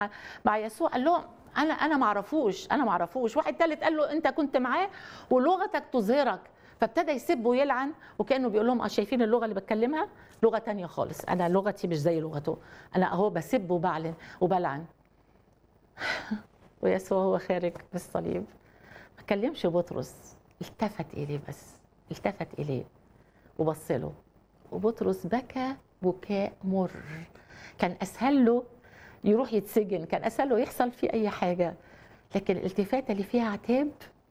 مع يسوع قال لهم انا انا ما اعرفوش انا ما اعرفوش واحد ثالث قال له انت كنت معاه ولغتك تظهرك فابتدى يسب ويلعن وكانه بيقول لهم اه شايفين اللغه اللي بتكلمها لغه تانية خالص انا لغتي مش زي لغته انا اهو بسب وبعلن وبلعن ويسوع هو خارج بالصليب ما كلمش بطرس التفت اليه بس التفت اليه وبص له وبطرس بكى بكاء مر كان اسهل له يروح يتسجن كان اسهل له يحصل فيه اي حاجه لكن الالتفاته اللي فيها عتاب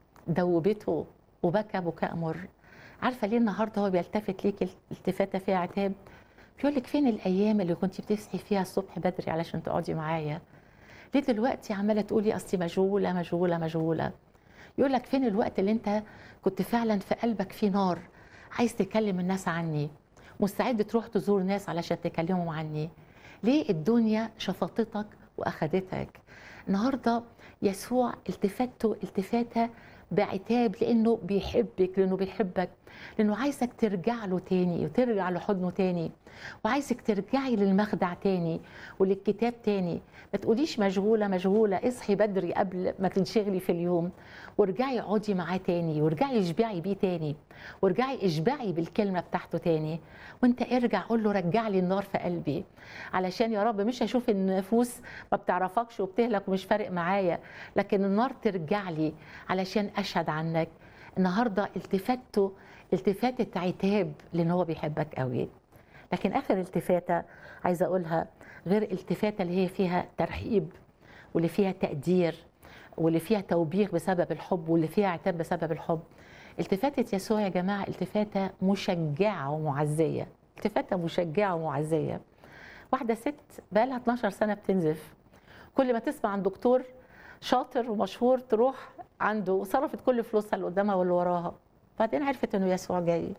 دوبته وبكى بكاء مر عارفه ليه النهارده هو بيلتفت ليك التفاته فيها عتاب بيقول لك فين الايام اللي كنت بتصحي فيها الصبح بدري علشان تقعدي معايا ليه دلوقتي عماله تقولي اصلي مشغوله مشغوله مشغوله يقول لك فين الوقت اللي انت كنت فعلا في قلبك في نار عايز تكلم الناس عني مستعد تروح تزور ناس علشان تكلمهم عني ليه الدنيا شفطتك واخدتك النهارده يسوع التفاته التفاته بعتاب لانه بيحبك لانه بيحبك لانه عايزك ترجع له تاني وترجع لحضنه تاني وعايزك ترجعي للمخدع تاني وللكتاب تاني ما تقوليش مشغوله مشغوله اصحي بدري قبل ما تنشغلي في اليوم وارجعي اقعدي معاه تاني وارجعي اشبعي بيه تاني وارجعي اشبعي بالكلمه بتاعته تاني وانت ارجع قول له رجع لي النار في قلبي علشان يا رب مش هشوف النفوس ما بتعرفكش وبتهلك ومش فارق معايا لكن النار ترجع لي علشان اشهد عنك النهارده التفاته التفاتة عتاب لان هو بيحبك قوي لكن اخر التفاته عايزه اقولها غير التفاته اللي هي فيها ترحيب واللي فيها تقدير واللي فيها توبيخ بسبب الحب واللي فيها عتاب بسبب الحب التفاتة يسوع يا جماعة التفاتة مشجعة ومعزية التفاتة مشجعة ومعزية واحدة ست بقى لها 12 سنة بتنزف كل ما تسمع عن دكتور شاطر ومشهور تروح عنده وصرفت كل فلوسها اللي قدامها واللي وراها بعدين عرفت انه يسوع جاي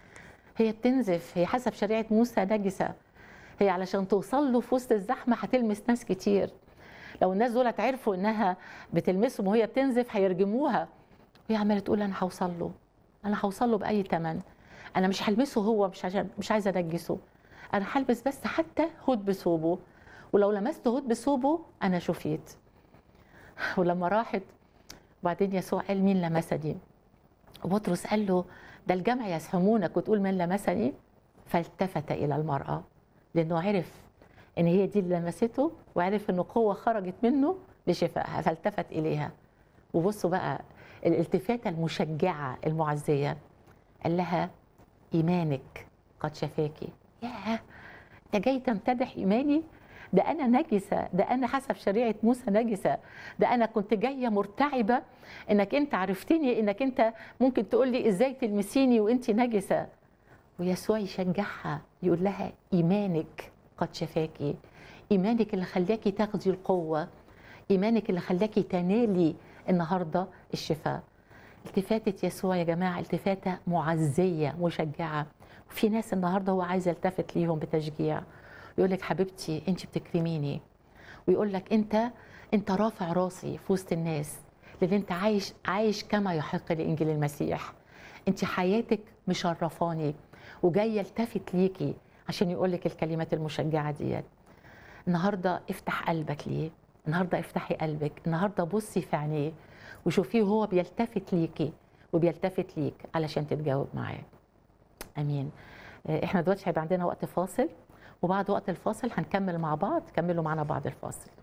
هي بتنزف هي حسب شريعة موسى نجسة هي علشان توصل له في وسط الزحمة هتلمس ناس كتير لو الناس دولت عرفوا انها بتلمسهم وهي بتنزف هيرجموها وهي عماله تقول انا هوصل له انا هوصل له باي ثمن انا مش هلمسه هو مش عشان مش عايزه انجسه انا هلبس بس حتى هود بثوبه ولو لمست هود بثوبه انا شفيت ولما راحت وبعدين يسوع قال مين لمسني وبطرس قال له ده الجمع يسهمونك وتقول من لمسني فالتفت الى المراه لانه عرف ان هي دي اللي لمسته وعرف ان قوه خرجت منه لشفائها فالتفت اليها وبصوا بقى الالتفاته المشجعه المعزيه قال لها ايمانك قد شفاكي ياه ده جاي تمتدح ايماني ده انا نجسه ده انا حسب شريعه موسى نجسه ده انا كنت جايه مرتعبه انك انت عرفتني انك انت ممكن تقول لي ازاي تلمسيني وانت نجسه ويسوع يشجعها يقول لها ايمانك قد شفاكي ايمانك اللي خلاكي تاخدي القوه ايمانك اللي خلاكي تنالي النهارده الشفاء التفاتة يسوع يا جماعة التفاتة معزية مشجعة وفي ناس النهاردة هو عايز يلتفت ليهم بتشجيع يقول لك حبيبتي انت بتكرميني ويقول لك انت انت رافع راسي في وسط الناس لان انت عايش عايش كما يحق لانجيل المسيح انت حياتك مشرفاني وجاي يلتفت ليكي عشان يقول لك الكلمات المشجعه ديت النهارده افتح قلبك ليه النهارده افتحي قلبك النهارده بصي في عينيه وشوفيه هو بيلتفت ليكي وبيلتفت ليك علشان تتجاوب معاه امين احنا دلوقتي هيبقى عندنا وقت فاصل وبعد وقت الفاصل هنكمل مع بعض كملوا معنا بعد الفاصل